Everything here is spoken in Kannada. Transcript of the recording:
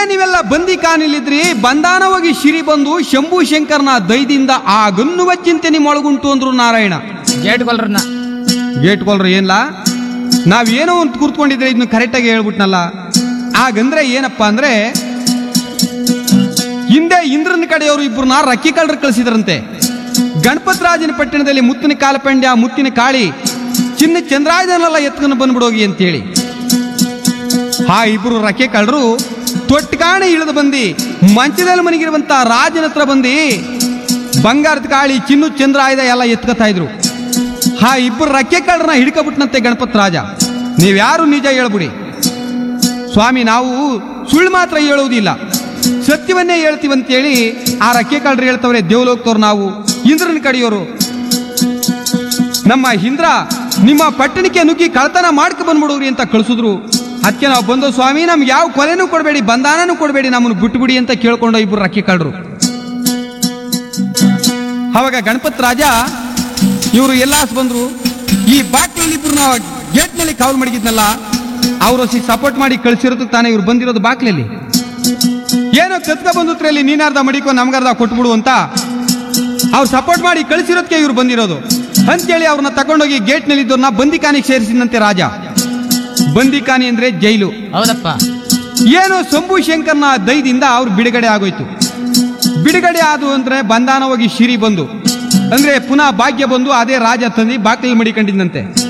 ನೀವೆಲ್ಲ ಬಂದಿ ಕಾನಿಲಿದ್ರಿ ಬಂದಾನ ಹೋಗಿ ಶಿರಿ ಬಂದು ಶಂಭು ಶಂಕರನ ದೈದಿಂದ ಆ ಗನ್ನುವ ಚಿಂತೆ ನಿಮ್ಮೊಳಗುಂಟು ಅಂದ್ರು ನಾರಾಯಣ ಗೇಟ್ ಕೊಲ್ರನ್ನ ಗೇಟ್ ಕೊಲ್ರು ಏನ್ಲ ನಾವೇನೋ ಒಂದು ಕೂತ್ಕೊಂಡಿದ್ರೆ ಇದನ್ನ ಕರೆಕ್ಟಾಗಿ ಹೇಳ್ಬಿಟ್ನಲ್ಲ ಆಗಂದ್ರೆ ಏನಪ್ಪಾ ಅಂದ್ರೆ ಹಿಂದೆ ಇಂದ್ರನ ಕಡೆಯವರು ಇಬ್ಬರನ್ನ ರಕ್ಕಿ ಕಳ್ಳರು ಕಳಿಸಿದ್ರಂತೆ ಗಣಪತರಾಜನ ಪಟ್ಟಣದಲ್ಲಿ ಮುತ್ತಿನ ಕಾಲಪಂಡ್ಯ ಮುತ್ತಿನ ಕಾಳಿ ಚಿನ್ನ ಚಂದ್ರಾಯದನ್ನೆಲ್ಲ ಎತ್ಕೊಂಡು ಬಂದ್ಬಿಡೋಗಿ ಅಂತೇಳಿ ಆ ಇಬ್ರು ರಕ್ಕೆ ಕಳ್ಳರು ತೊಟ್ಕಾಣೆ ಇಳಿದು ಬಂದಿ ಮಂಚದಲ್ಲಿ ಮನಗಿರುವಂತ ರಾಜನ ಹತ್ರ ಬಂದಿ ಬಂಗಾರದ ಕಾಳಿ ಚಿನ್ನು ಚಂದ್ರ ಆಯ್ದ ಎಲ್ಲ ಎತ್ಕೊತಾ ಇದ್ರು ಆ ಇಬ್ಬರು ರಕ್ಕೆ ಕಳ್ಳರನ್ನ ಹಿಡ್ಕೊಬಿಟ್ನಂತೆ ಗಣಪತ್ ರಾಜ ನೀವ್ಯಾರು ನಿಜ ಹೇಳ್ಬಿಡಿ ಸ್ವಾಮಿ ನಾವು ಸುಳ್ಳು ಮಾತ್ರ ಹೇಳುವುದಿಲ್ಲ ಸತ್ಯವನ್ನೇ ಹೇಳ್ತೀವಂತೇಳಿ ಆ ರಕ್ಕೆ ಕಳ್ಳರು ಹೇಳ್ತವ್ರೆ ದೇವಲೋಕ್ತವ್ರು ನಾವು ಇಂದ್ರನ ಕಡೆಯೋರು ನಮ್ಮ ಇಂದ್ರ ನಿಮ್ಮ ಪಟ್ಟಣಕ್ಕೆ ನುಗ್ಗಿ ಕಳ್ತನ ಮಾಡ್ಕೊ ಬಂದ್ಬಿಡೋರಿ ಅಂತ ಕಳಿಸಿದ್ರು ಅದಕ್ಕೆ ನಾವು ಬಂದು ಸ್ವಾಮಿ ನಮ್ಗೆ ಯಾವ ಕೊಲೆನೂ ಕೊಡಬೇಡಿ ಬಂಧಾನನೂ ಕೊಡಬೇಡಿ ನಮ್ಮನ್ನು ಬಿಟ್ಟುಬಿಡಿ ಅಂತ ಕೇಳ್ಕೊಂಡು ಇಬ್ರು ರಕ್ಕಿ ಕಳ್ಳರು ಅವಾಗ ಗಣಪತ್ ರಾಜ ಇವರು ಎಲ್ಲಾಸ್ ಬಂದ್ರು ಈ ಬಾಕ್ಲಲ್ಲಿ ಇಬ್ರು ನಾವು ಗೇಟ್ನಲ್ಲಿ ಕಾವಲು ಮಡಗಿದ್ನಲ್ಲ ಅವರು ಸಪೋರ್ಟ್ ಮಾಡಿ ಕಳ್ಸಿರೋದಕ್ಕೆ ತಾನೇ ಇವ್ರು ಬಂದಿರೋದು ಬಾಕ್ಲಲ್ಲಿ ಏನೋ ಕತ್ಕ ಬಂದುತ್ರಲ್ಲಿ ನೀನಾರ್ಧ ಮಡಿಕೋ ನಮ್ಗರ್ಧ ಕೊಟ್ಬಿಡು ಅಂತ ಅವ್ರು ಸಪೋರ್ಟ್ ಮಾಡಿ ಕಳಿಸಿರೋದಕ್ಕೆ ಇವ್ರು ಬಂದಿರೋದು ಅಂತೇಳಿ ಅವ್ರನ್ನ ತಗೊಂಡೋಗಿ ಗೇಟ್ನಲ್ಲಿ ಇದ್ದವ್ರನ್ನ ಬಂದಿಖಾನಿಗೆ ಸೇರಿಸಿದಂತೆ ರಾಜ ಬಂದಿಖಾನಿ ಅಂದ್ರೆ ಜೈಲು ಹೌದಪ್ಪ ಏನೋ ಶಂಭು ಶಂಕರ್ನ ದೈದಿಂದ ಅವ್ರು ಬಿಡುಗಡೆ ಆಗೋಯ್ತು ಬಿಡುಗಡೆ ಆದು ಅಂದ್ರೆ ಬಂಧಾನ ಹೋಗಿ ಶಿರಿ ಬಂದು ಅಂದ್ರೆ ಪುನಃ ಭಾಗ್ಯ ಬಂದು ಅದೇ ರಾಜ ತಂದಿ ಬಾಕಲಿ ಮಡಿಕೊಂಡಿದ್ದಂತೆ